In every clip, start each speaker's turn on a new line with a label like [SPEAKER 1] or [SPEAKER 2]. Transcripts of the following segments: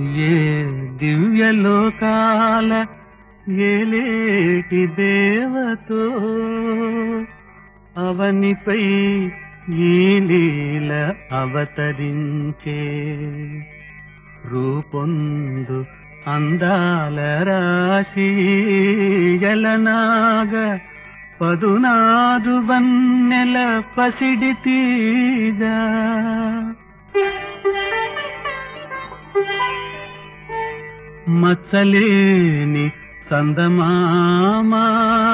[SPEAKER 1] ఏ దివ్యలోకాల ఏలేటి దేవతో అవనిపై ఈ లీల అవతరించే రూపొందు అందాల రాశి ఎలనాగ పదునారు వన్నెల పసిడి తీగా మచ్చలేని సందమామా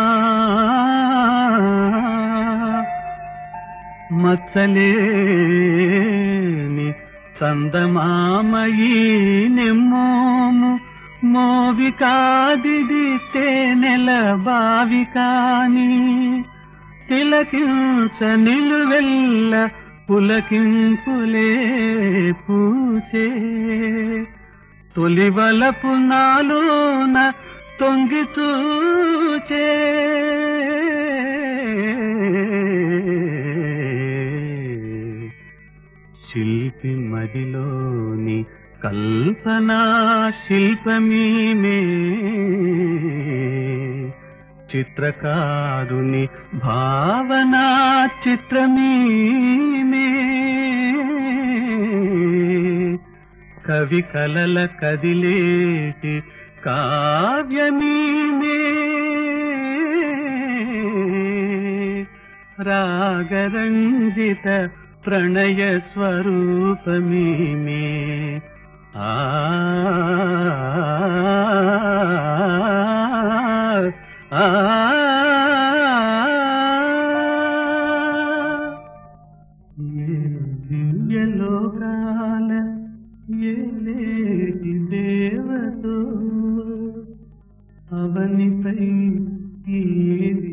[SPEAKER 1] మచ్చలేని చందమామయీ నెమ్మోము మోవి కాదిది తేనెల బావి కాని తిలకించ నిలువెల్ల పులకింపులే పూచే తొలివలపు నాలోన తొంగి చూచే శిల్పి మదిలోని కల్పనా శిల్పమీమే చిత్రకారుని భావనా చిత్రమీమే కవి కలల కదిలేటి కావ్యమీమే రాగరంజిత ప్రణయ స్వరూపమీమే ఆ ఆ దివ్యలోకాల ఏలేటి దేవతో అవనిపై ఈ